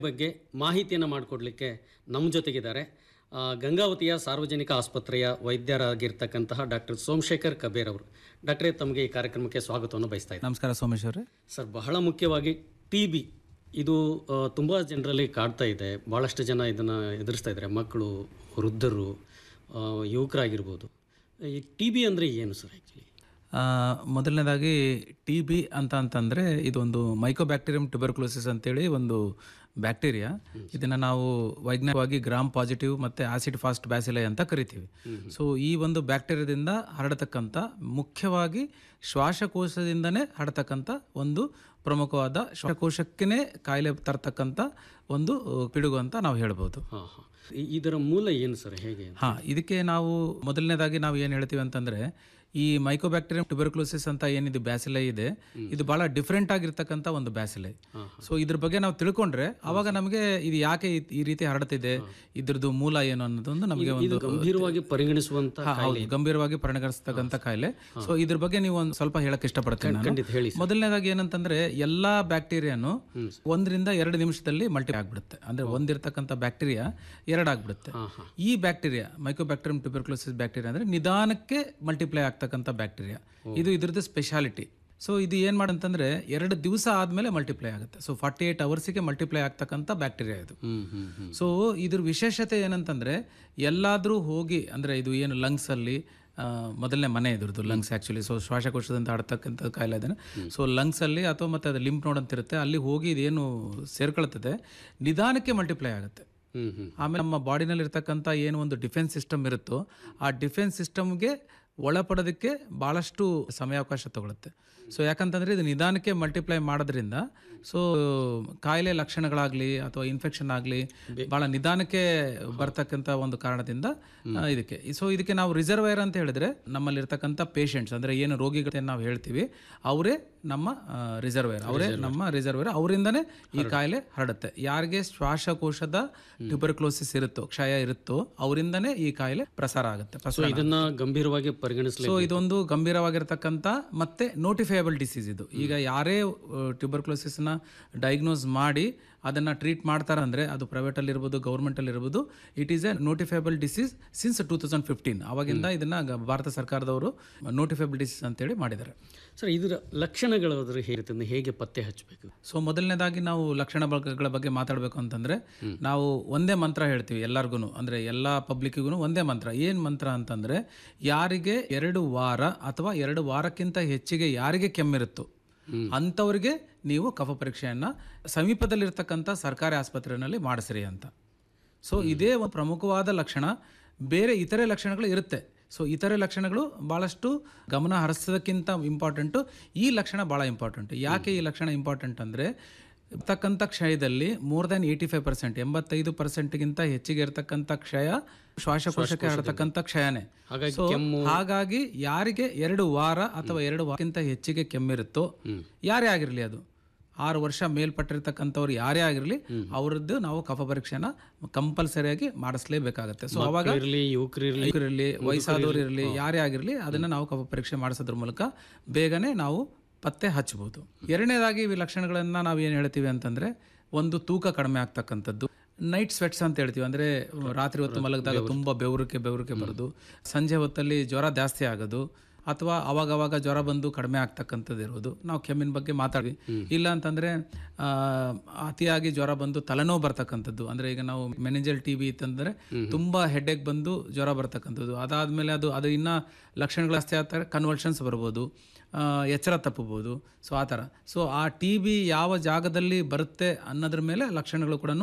ಬಗ್ಗೆ ಮಾಹಿತಿಯನ್ನು ಮಾಡಿಕೊಡ್ಲಿಕ್ಕೆ ನಮ್ಮ ಜೊತೆಗಿದ್ದಾರೆ ಆ, ಗಂಗಾವತಿಯ ಸಾರ್ವಜನಿಕ ಆಸ್ಪತ್ರೆಯ ವೈದ್ಯರಾಗಿರ್ತಕ್ಕಂತಹ ಡಾಕ್ಟರ್ ಸೋಮಶೇಖರ್ ಕಬೇರ್ ಅವರು ಡಾಕ್ಟ್ರೇ ತಮಗೆ ಈ ಕಾರ್ಯಕ್ರಮಕ್ಕೆ ಸ್ವಾಗತವನ್ನು ಬಯಸ್ತಾ ಇದ್ದೀನಿ ನಮಸ್ಕಾರ ಸೋಮೇಶ್ ಅವರೇ ಸರ್ ಬಹಳ ಮುಖ್ಯವಾಗಿ ಟಿ ಬಿ ಇದು ತುಂಬ ಜನರಲ್ಲಿ ಕಾಡ್ತಾ ಇದೆ ಭಾಳಷ್ಟು ಜನ ಇದನ್ನು ಎದುರಿಸ್ತಾ ಇದ್ದಾರೆ ಮಕ್ಕಳು ವೃದ್ಧರು ಆ, ಯುವಕರಾಗಿರ್ಬೋದು ಈ ಟಿ ಬಿ ಅಂದರೆ ಏನು ಸರ್ ಆ್ಯಕ್ಚುಲಿ ಆ, ಮೊದಲನೇದಾಗಿ ಟಿ ಬಿ ಅಂತ ಅಂತಂದರೆ ಇದೊಂದು ಮೈಕೋಬ್ಯಾಕ್ಟೀರಿಯಂ ಟ್ಯುಬರ್ಕ್ಲೋಸಿಸ್ ಅಂತೇಳಿ ಒಂದು ಬ್ಯಾಕ್ಟೀರಿಯಾ ಇದನ್ನು ನಾವು ವೈಜ್ಞಾನಿಕವಾಗಿ ಗ್ರಾಮ್ ಪಾಸಿಟಿವ್ ಮತ್ತು ಆಸಿಡ್ ಫಾಸ್ಟ್ ಬ್ಯಾಸಿಲೈ ಅಂತ ಕರಿತೀವಿ ಸೊ ಈ ಒಂದು ಬ್ಯಾಕ್ಟೀರಿಯಾದಿಂದ ಹರಡತಕ್ಕಂಥ ಮುಖ್ಯವಾಗಿ ಶ್ವಾಸಕೋಶದಿಂದನೇ ಹರಡತಕ್ಕಂಥ ಒಂದು ಪ್ರಮುಖವಾದ ಶ್ವಾಸಕೋಶಕ್ಕೇ ಕಾಯಿಲೆ ತರ್ತಕ್ಕಂಥ ಒಂದು ಆ, ಪಿಡುಗು ಅಂತ ನಾವು ಹೇಳ್ಬೋದು ಹಾಂ ಹಾಂ ಇದರ ಮೂಲ ಏನು ಸರ್ ಹೇಗೆ ಹಾ ಇದಕ್ಕೆ ನಾವು ಮೊದಲನೇದಾಗಿ ನಾವು ಏನು ಹೇಳ್ತೀವಿ ಅಂತಂದ್ರೆ ಈ ಮೈಕೋಬ್ಯಾಕ್ಟೀರಿಯಂ ಟ್ಯುಬರ್ಕ್ಲೋಸಿಸ್ ಅಂತ ಏನಿದೆ ಬ್ಯಾಸಿಲೈ ಇದೆ ಇದು ಬಹಳ ಡಿಫ್ರೆಂಟ್ ಆಗಿರ್ತಕ್ಕಂಥ ಒಂದು ಬ್ಯಾಸಿಲೈ ಸೊ ಇದ್ರ ಬಗ್ಗೆ ನಾವು ತಿಳ್ಕೊಂಡ್ರೆ ಅವಾಗ ನಮಗೆ ಇದು ಯಾಕೆ ಈ- ಈ ರೀತಿ ಹರಡ್ತಿದೆ ಇದ್ರದ್ದು ಮೂಲ ಏನು ಅನ್ನೋದೊಂದು ನಮಗೆ ಒಂದು ಗಂಭೀರವಾಗಿ ಪರಿಗಣಿಸುವಂಥ ಹಾ, ಹೌದು ಗಂಭೀರವಾಗಿ ಪರಿಣಮಿಸ್ತಕ್ಕಂಥ ಕಾಯಿಲೆ ಸೊ ಇದ್ರ ಬಗ್ಗೆ ನೀವು ಒಂದು ಸ್ವಲ್ಪ ಹೇಳಕ್ ಇಷ್ಟಪಡ್ತೀನಿ ನಾನು. ಖಂಡಿತ ಹೇಳಿ ಮೊದಲನೇದಾಗಿ ಏನಂತಂದ್ರೆ ಎಲ್ಲಾ ಬ್ಯಾಕ್ಟೀರಿಯಾನು ಒಂದರಿಂದ ಎರಡು ನಿಮಿಷದಲ್ಲಿ ಮಲ್ಟಿ ಆಗ್ಬಿಡುತ್ತೆ ಅಂದ್ರೆ ಒಂದಿರ್ತಕ್ಕಂಥ ಬ್ಯಾಕ್ಟೀರಿಯಾ ಎರಡಾಗ್ಬಿಡುತ್ತೆ ಈ ಬ್ಯಾಕ್ಟೀರಿಯಾ ಮೈಕೋಬ್ಯಾಕ್ಟೀರಿಯಂ ಟ್ಯೂಬರ್ಕ್ಲೋಸಿಸ್ ಬ್ಯಾಕ್ಟೀರಿಯಾ ಅಂದ್ರೆ ನಿಧಾನಕ್ಕೆ ಮಲ್ಟಿಪ್ಲೈ ಆಗ್ತಕ್ಕಂಥ ಬ್ಯಾಕ್ಟೀರಿಯಾ ಇದು ಇದ್ರದ್ದು ಸ್ಪೆಷಾಲಿಟಿ ಸೊ ಇದು ಏನು ಮಾಡಂತಂದ್ರೆ ಎರಡು ದಿವಸ ಆದಮೇಲೆ ಮಲ್ಟಿಪ್ಲೈ ಆಗುತ್ತೆ ಸೊ ಫಾರ್ಟಿ ಏಟ್ ಅವರ್ಸಿಗೆ ಮಲ್ಟಿಪ್ಲೈ ಆಗ್ತಕ್ಕಂಥ ಬ್ಯಾಕ್ಟೀರಿಯಾ ಇದು ಹ್ಞೂ ಹ್ಞೂ ಹ್ಞೂ ಸೊ ಇದ್ರ ವಿಶೇಷತೆ ಏನಂತಂದ್ರೆ ಎಲ್ಲಾದ್ರೂ ಹೋಗಿ ಅಂದ್ರೆ ಇದು ಏನು lungs ಅಲ್ಲಿ ಆ, ಮೊದಲನೇ ಮನೆ ಇದ್ರದ್ದು ಲಂಗ್ಸ್ ಆ್ಯಕ್ಚುಲಿ ಸೊ ಶ್ವಾಸಕೋಶದಿಂದ ಆಡ್ತಕ್ಕಂಥ ಕಾಯಿಲೆ ಅದನ್ನು ಸೊ ಲಂಗ್ಸಲ್ಲಿ ಅಥವಾ ಮತ್ತೆ ಅದು ಲಿಂಪ್ ನೋಡ್ ಅಂತ ಇರುತ್ತೆ ಅಲ್ಲಿ ಹೋಗಿ ಇದೇನು ಸೇರ್ಕೊಳ್ತದೆ ನಿಧಾನಕ್ಕೆ ಮಲ್ಟಿಪ್ಲೈ ಆಗುತ್ತೆ ಹ್ಞೂ ಹ್ಞೂ ಆಮೇಲೆ ನಮ್ಮ ಬಾಡಿನಲ್ಲಿ ಇರ್ತಕ್ಕಂಥ ಏನು ಒಂದು ಡಿಫೆನ್ಸ್ ಸಿಸ್ಟಮ್ ಇರುತ್ತೋ ಆ ಡಿಫೆನ್ಸ್ ಸಿಸ್ಟಮ್ಗೆ ಒಳಪಡೋದಕ್ಕೆ ಭಾಳಷ್ಟು ಸಮಯಾವಕಾಶ ತಗೊಳುತ್ತೆ ಸೊ ಯಾಕಂತಂದರೆ ಇದು ನಿಧಾನಕ್ಕೆ ಮಲ್ಟಿಪ್ಲೈ ಮಾಡೋದ್ರಿಂದ ಸೊ ಕಾಯಿಲೆ ಲಕ್ಷಣಗಳಾಗಲಿ ಅಥವಾ ಇನ್ಫೆಕ್ಷನ್ ಆಗಲಿ ಭಾಳ ನಿಧಾನಕ್ಕೆ ಬರ್ತಕ್ಕಂಥ ಒಂದು ಕಾರಣದಿಂದ ಆ, ಇದಕ್ಕೆ ಸೊ ಇದಕ್ಕೆ ನಾವು ರಿಸರ್ವೈರ್ ಅಂತ ಹೇಳಿದ್ರೆ ನಮ್ಮಲ್ಲಿರ್ತಕ್ಕಂಥ ಪೇಷಂಟ್ಸ್ ಅಂದರೆ ಏನು ರೋಗಿಗಳನ್ನ ನಾವು ಹೇಳ್ತೀವಿ ಅವರೇ ನಮ್ಮ ರಿಸರ್ವೇರ್ ಅವರೇ ನಮ್ಮ ರಿಸರ್ವೇರ್ ಅವರಿಂದನೇ ಈ ಕಾಯಿಲೆ ಹರಡುತ್ತೆ ಯಾರಿಗೆ ಶ್ವಾಸಕೋಶದ ಟ್ಯೂಬರ್ಕ್ಲೋಸಿಸ್ ಇರುತ್ತೋ ಕ್ಷಯ ಇರುತ್ತೋ ಅವರಿಂದನೇ ಈ ಕಾಯಿಲೆ ಪ್ರಸಾರ ಆಗುತ್ತೆ ಪ್ರಸಾರ ಇದನ್ನ ಗಂಭೀರವಾಗಿ ಪರಿಗಣಿಸಲಿ ಸೊ ಇದೊಂದು ಗಂಭೀರವಾಗಿರ್ತಕ್ಕಂಥ ಮತ್ತೆ ನೋಟಿಫೈಯಬಲ್ ಡಿಸೀಸ್ ಇದು ಈಗ ಯಾರೇ ಟ್ಯೂಬರ್ಕ್ಲೋಸಿಸ್ನ ಡಯಾಗ್ನೋಸ್ ಮಾಡಿ ಅದನ್ನು ಟ್ರೀಟ್ ಮಾಡ್ತಾರೆ ಅಂದರೆ ಅದು ಪ್ರೈವೇಟಲ್ಲಿ ಇರ್ಬೋದು ಗೌರ್ಮೆಂಟಲ್ಲಿ ಇರ್ಬೋದು it is a notifiable disease since two thousand fifteen ಅವಾಗಿಂದ ಇದನ್ನು ಭಾರತ ಸರ್ಕಾರದವರು ನೋಟಿಫೈಬಲ್ ಡಿಸೀಸ್ ಅಂತೇಳಿ ಮಾಡಿದ್ದಾರೆ ಸರ್ ಇದರ ಲಕ್ಷಣಗಳಾದ್ರೆ ಹೇಗಿರುತ್ತೆ ಹೇಗೆ ಪತ್ತೆ ಹಚ್ಚಬೇಕು ಸೊ ಮೊದಲನೇದಾಗಿ ನಾವು ಲಕ್ಷಣಗಳ ಬಗ್ಗೆ ಮಾತಾಡಬೇಕು ಅಂತಂದ್ರೆ ನಾವು ಒಂದೇ ಮಂತ್ರ ಹೇಳ್ತೀವಿ ಎಲ್ಲರಿಗೂ ಅಂದ್ರೆ ಎಲ್ಲ ಪಬ್ಲಿಕ್ಕಿಗೂ ಒಂದೇ ಮಂತ್ರ ಏನ್ ಮಂತ್ರ ಅಂತಂದ್ರೆ ಯಾರಿಗೆ ಎರಡು ವಾರ ಅಥವಾ ಎರಡು ವಾರಕ್ಕಿಂತ ಹೆಚ್ಚಿಗೆ ಯಾರಿಗೆ ಕೆಮ್ಮಿರುತ್ತೋ ಅಂಥವ್ರಿಗೆ ನೀವು ಕಫ ಪರೀಕ್ಷೆಯನ್ನ ಸಮೀಪದಲ್ಲಿರ್ತಕ್ಕಂಥ ಸರ್ಕಾರಿ ಆಸ್ಪತ್ರೆಯಲ್ಲಿ ಮಾಡಿಸ್ರಿ ಅಂತ ಸೊ ಇದೇ ಒಂದು ಪ್ರಮುಖವಾದ ಲಕ್ಷಣ ಬೇರೆ ಇತರೆ ಲಕ್ಷಣಗಳು ಇರುತ್ತೆ ಸೊ ಇತರೆ ಲಕ್ಷಣಗಳು ಭಾಳಷ್ಟು ಗಮನ ಹರಿಸೋದಕ್ಕಿಂತ ಇಂಪಾರ್ಟೆಂಟು ಈ ಲಕ್ಷಣ ಭಾಳ ಇಂಪಾರ್ಟೆಂಟ್ ಯಾಕೆ ಈ ಲಕ್ಷಣ ಇಂಪಾರ್ಟೆಂಟ್ ಅಂದರೆ ಇರ್ತಕ್ಕಂಥ ಕ್ಷಯದಲ್ಲಿ more than eighty five percent ಎಂಬತ್ತೈದು ಪರ್ಸೆಂಟ್ಗಿಂತ ಹೆಚ್ಚಿಗೆ ಇರತಕ್ಕಂಥ ಕ್ಷಯ ಶ್ವಾಸಕೋಶಕ್ಕೆ ಹರಡತಕ್ಕಂಥ ಕ್ಷಯನೇ ಹಾಗಾಗಿ ಸೊ ಹಾಗಾಗಿ ಯಾರಿಗೆ ಎರಡು ವಾರ ಅಥವಾ ಎರಡು ವಾರಕ್ಕಿಂತ ಹೆಚ್ಚಿಗೆ ಕೆಮ್ಮಿರುತ್ತೋ ಯಾರೇ ಆಗಿರಲಿ ಅದು ಆರು ವರ್ಷ ಮೇಲ್ಪಟ್ಟಿರ್ತಕ್ಕಂಥವ್ರು ಯಾರೇ ಆಗಿರಲಿ ಅವ್ರದ್ದು ನಾವು ಕಫ ಪರೀಕ್ಷೆನ ಕಂಪಲ್ಸರಿಯಾಗಿ ಮಾಡಿಸ್ಲೇಬೇಕಾಗತ್ತೆ ಸೊ ಅವಾಗ ಇರಲಿ ಯುವಕರಿರಲಿ ಇರಲಿ ವಯಸ್ಸಾದವ್ರು ಇರಲಿ ಯಾರೇ ಆಗಿರಲಿ ಅದನ್ನ ನಾವು ಕಫ ಪರೀಕ್ಷೆ ಮಾಡಿಸೋದ್ರ ಮೂಲಕ ಬೇಗನೆ ನಾವು ಪತ್ತೆ ಹಚ್ಚಬಹುದು ಎರಡನೇದಾಗಿ ಈ ಲಕ್ಷಣಗಳನ್ನ ನಾವು ಏನು ಹೇಳ್ತೀವಿ ಅಂತಂದ್ರೆ ಒಂದು ತೂಕ ಕಡಿಮೆ ಆಗ್ತಕ್ಕಂಥದ್ದು ನೈಟ್ ಸ್ವೆಟ್ಸ್ ಅಂತ ಹೇಳ್ತೀವಿ ಅಂದ್ರೆ ರಾತ್ರಿ ಹೊತ್ತು ಮಲಗಿದಾಗ ತುಂಬಾ ಬೆವರಿಕೆ ಬೆವರಿಕೆ ಬರೋದು ಸಂಜೆ ಹೊತ್ತಲ್ಲಿ ಜ್ವರ ಜಾಸ್ತಿ ಆಗೋದು ಅಥವಾ ಅವಾಗವಾಗ ಜ್ವರ ಬಂದು ಕಡಿಮೆ ಆಗ್ತಕ್ಕಂಥದ್ದು ಇರೋದು ನಾವು ಕೆಮ್ಮಿನ ಬಗ್ಗೆ ಮಾತಾಡಿ ಇಲ್ಲ ಅಂತಂದ್ರೆ ಆ, ಅತಿಯಾಗಿ ಜ್ವರ ಬಂದು ತಲೆನೋವು ಬರ್ತಕ್ಕಂಥದ್ದು ಅಂದ್ರೆ ಈಗ ನಾವು ಮೆನೆಜಲ್ ಟಿ ಬಿ ಇತ್ತಂದ್ರೆ ತುಂಬಾ ಹೆಡ್ಡೇಕ್ ಬಂದು ಜ್ವರ ಬರ್ತಕ್ಕಂಥದ್ದು ಅದಾದ್ಮೇಲೆ ಅದು ಅದು ಇನ್ನ ಲಕ್ಷಣಗಳು ಜಾಸ್ತಿ ಆಗ್ತಾರೆ ಕನ್ವರ್ಷನ್ಸ್ ಬರ್ಬೋದು ಆ, ಎಚ್ಚರ ತಪ್ಪಬಹುದು ಸೊ ಆ ಥರ ಸೊ ಆ ಟಿ ಬಿ ಯಾವ ಜಾಗದಲ್ಲಿ ಬರುತ್ತೆ ಅನ್ನೋದ್ರ ಮೇಲೆ ಲಕ್ಷಣಗಳು ಕೂಡ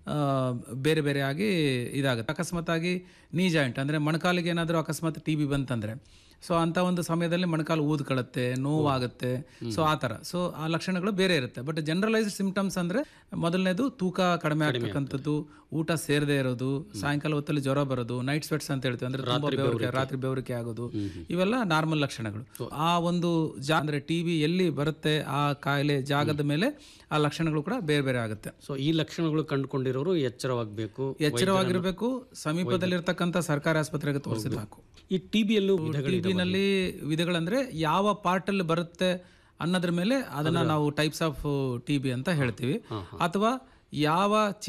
ಬೇರೆ ಬೇರೆ ಆಗಿ ಇದಾಗುತ್ತೆ ಅಕಸ್ಮಾತ್ತಾಗಿ ನೀ ಜಾಯಿಂಟ್ ಅಂದರೆ ಮೊಣಕಾಲಿಗೆ ಏನಾದರೂ ಅಕಸ್ಮಾತ್ ಟಿ ಬಿ ಬಂತಂದರೆ ಸೊ ಅಂಥ ಒಂದು ಸಮಯದಲ್ಲಿ ಮೊಣಕಾಲು ಊದ್ಕೊಳ್ಳುತ್ತೆ ನೋವಾಗುತ್ತೆ ಸೊ ಆ ಥರ ಸೊ ಆ ಲಕ್ಷಣಗಳು ಬೇರೆ ಇರುತ್ತೆ ಬಟ್ ಜನರಲೈಸ್ಡ್ ಸಿಂಪ್ಟಮ್ಸ್ ಅಂದರೆ ಮೊದಲನೇದು ತೂಕ ಕಡಿಮೆ ಆಗ್ತಕ್ಕಂಥದ್ದು ಊಟ ಸೇರದೆ ಇರೋದು ಸಾಯಂಕಾಲ ಹೊತ್ತಲ್ಲಿ ಜ್ವರ ಬರೋದು ನೈಟ್ ಸ್ವೆಟ್ಸ್ ಅಂತ ಹೇಳ್ತೀವಿ ಅಂದರೆ ತುಂಬ ಬೆವರಿಕೆ ರಾತ್ರಿ ಬೆವರಿಕೆ ಆಗೋದು ಇವೆಲ್ಲ ನಾರ್ಮಲ್ ಲಕ್ಷಣಗಳು ಆ ಒಂದು ಜಾ ಅಂದರೆ ಟಿ ಬಿ ಎಲ್ಲಿ ಬರುತ್ತೆ ಆ ಕಾಯಿಲೆ ಜಾಗದ ಮೇಲೆ ಆ ಲಕ್ಷಣಗಳು ಕೂಡ ಬೇರೆ ಬೇರೆ ಆಗುತ್ತೆ ಸೊ ಈ ಲಕ್ಷಣಗಳು ಕಂಡುಕೊಂಡಿರೋರು ಎಚ್ಚರವಾಗಬೇಕು ಎಚ್ಚರವಾಗಿರಬೇಕು ಸಮೀಪದಲ್ಲಿರ್ತಕ್ಕಂಥ ಸರ್ಕಾರಿ ಆಸ್ಪತ್ರೆಗೆ ತೋರಿಸಿದ ಸಾಕು ಈ ಟಿ ಬಿಯಲ್ಲೂ ವಿಧಗಳಿವೆ ನಲ್ಲಿ ವಿಧಗಳಂದ್ರೆ ಯಾವ ಪಾರ್ಟ್ ಅಲ್ಲಿ ಬರುತ್ತೆ ಅನ್ನೋದ್ರ ಮೇಲೆ ಅದನ್ನ ನಾವು ಟೈಪ್ಸ್ ಆಫ್ ಟಿ ಬಿ ಅಂತ ಹೇಳ್ತೀವಿ ಅಥವಾ ಯಾವ